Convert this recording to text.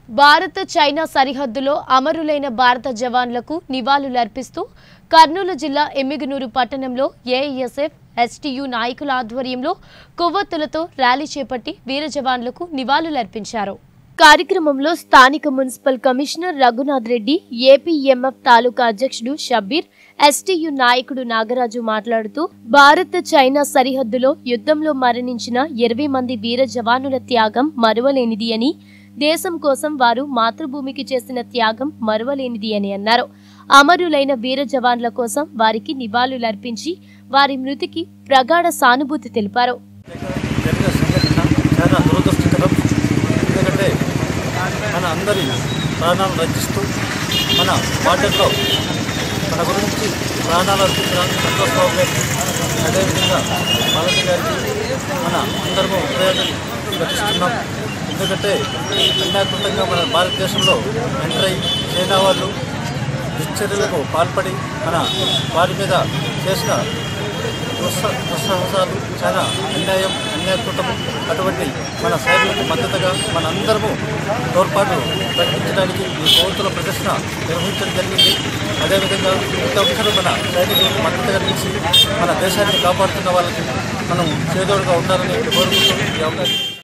Bharat China సరిహద్దులో అమరులైన భారత జవాన్లకు నివాళులర్పిస్తూ కర్నూలు జిల్లా ఎమ్మిగనూరు పట్టణంలో ఏఐఎస్ఎఫ్ ఎస్టీయు నాయకుల ఆధ్వర్యంలో కొవ్వొత్తులతో ర్యాలీ చేపట్టి వీర జవాన్లకు నివాళులర్పించారు కార్యక్రమంలో స్థానిక municipal commissioner Raghunath Reddy APMF తాలూకా అధ్యక్షుడు షబ్బీర్ ఎస్టీయు నాయకుడు నాగరాజు మాట్లాడుతూ భారత్ చైనా సరిహద్దులో యుద్ధంలో మరణించిన ఇరవై మంది వీర జవానుల త్యాగం మరువలేనిది అని దేశం కోసం వారు మాతృభూమికి చేసిన త్యాగం మరువలేనిది అని అన్నారు అమరులైన వీర జవాన్ల కోసం వారికి నివాళులర్పించి వారి మృతికి ప్రగాఢ సానుభూతి తెలిపారు జరిగిన సంఘటన చాలా దురదృష్టకరం ఎందుకంటే మన అందరి ప్రాణాలను రక్షిస్తూ మన బాధ్యతలో మన గురించి ప్రాణాలు అర్పించిన సంతోష్ బాబు గారికి అదేవిధంగా మాలతి గారికి మన అందరము హృదయాన్ని రక్షిస్తున్నాం ఎందుకంటే అన్యాకృతంగా మన భారతదేశంలో ఎంటర్ అయి చైనా వాళ్ళు దుశ్చర్యలకు పాల్పడి మన వారి మీద చేసిన దుస్స- దుస్సాహసాలు చాలా అన్యాయం అన్యాయకృతము అటువంటి మన సైనికులకు మద్దతుగా మన అందరము తోడ్పాటు ప్రకటించడానికి ఈ కోతుల ప్రదర్శన నిర్వహించడం జరిగింది అదేవిధంగా ప్రతి ఒక్కరూ మన సైనికులకు మద్దతుగా నిలిచి మన దేశాన్ని కాపాడుతున్న వాళ్ళకి మనం చేదోడుగా ఉండాలని కోరుకుంటూ ఈ అవకాశం